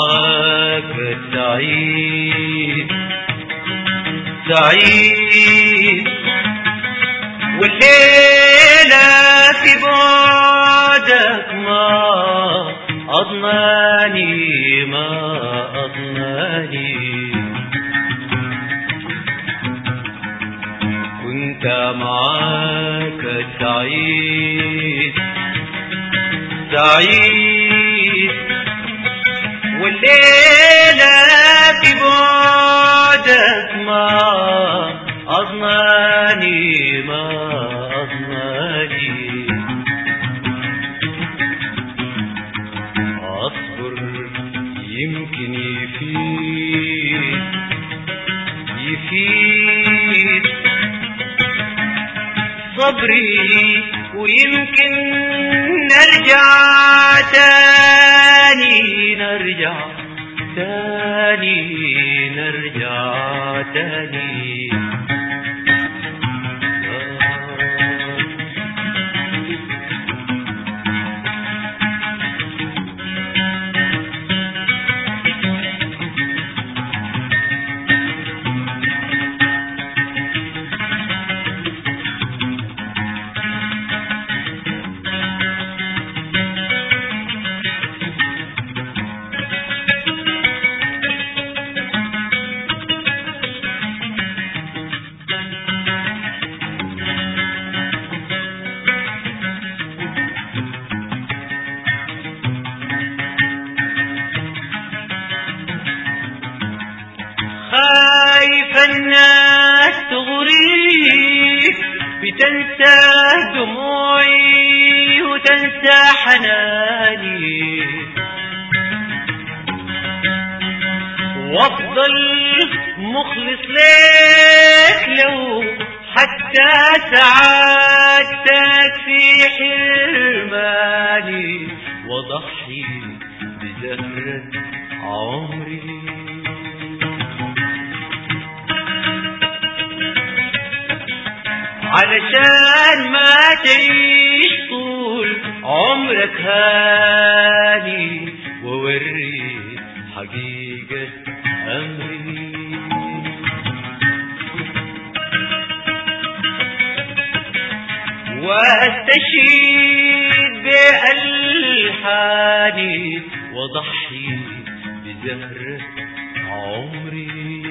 معاك سعيد سعيد والليلة في بعدك ما أضناني ما أضناني كنت معاك سعيد سعيد والليلة في بعدك ما أضناني ما أضناني أصبر يمكن يفيد يفيد صبري ويمكن نرجع تاني نرجع تاني نرجع تاني خايف الناس تغريك بتنسى دموعي وتنسى حناني وافضل مخلص لك لو حتى سعادتك في حرماني وضحي بزهرة عمري علشان ما تعيش طول عمرك هاني ووري حقيقة أمري واستشهد بألحاني وضحي بزهرة عمري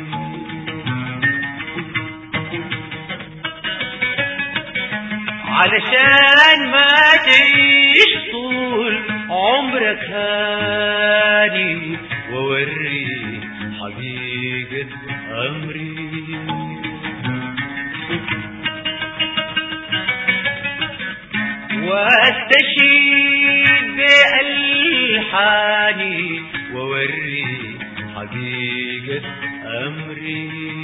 علشان ما تعيش طول عمرك هاني ووري حقيقة أمري واستشهد بألحاني ووري حقيقة أمري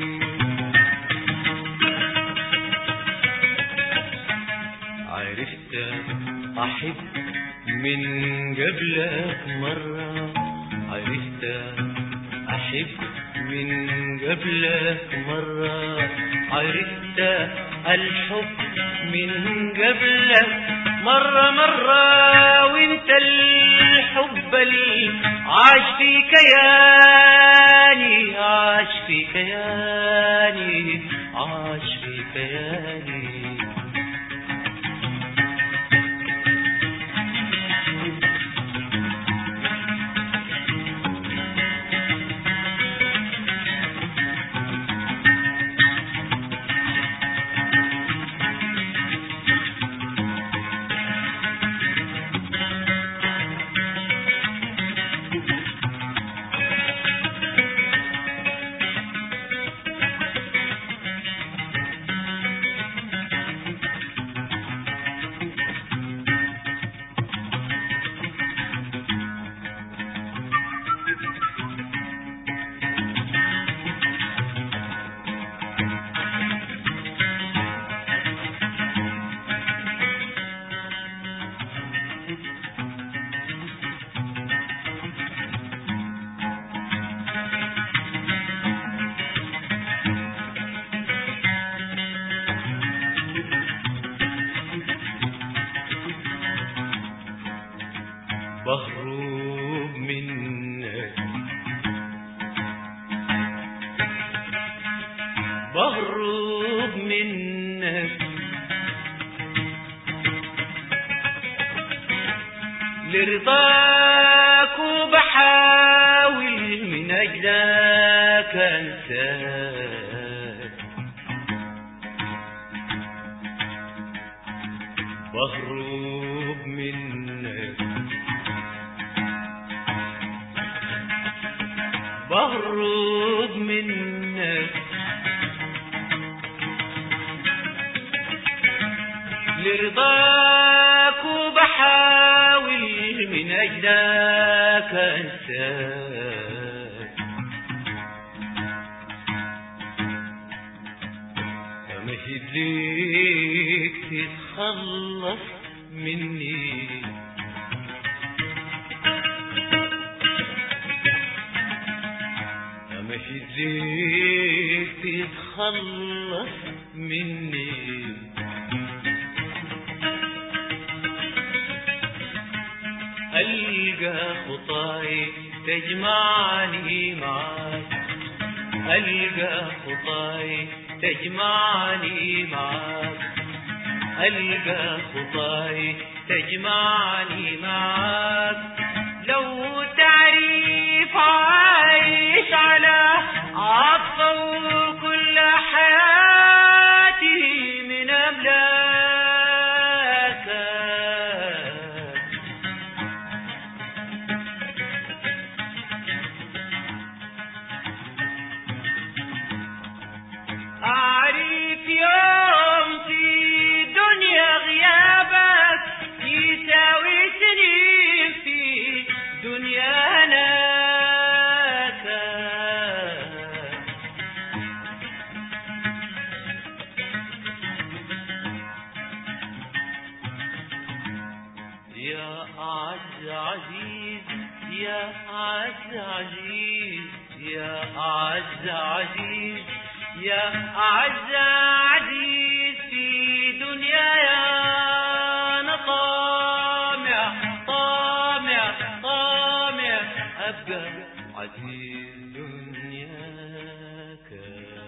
عرفت أحب من قبلك مرة عرفت أحب من قبلك مرة عرفت الحب من قبلك مرة مرة وانت الحب اللي عاش في كياني عاش في كياني عاش في كياني بهرب منك لرضاك وبحاول من أجلك أنساك بهرب منك بهرب منك لرضاك وبحاول من أجلك أنساك أمهد ليك تتخلص مني أمهد ليك تتخلص مني ألقى خطاي تجمعني معاك ألقى خطاي تجمعني معاك ألقى خطاي تجمعني معاك لو تعريف عايش على عطف كل حياتي من أملاك أعرف يوم في دنيا غيابك يساوي سنين في دنيا هناك يا أعز عزيز يا أعز عزيز يا أعز عزيز يا أعز عزيز في دنياي أنا طامع طامع طامع أبقى عزيز دنياك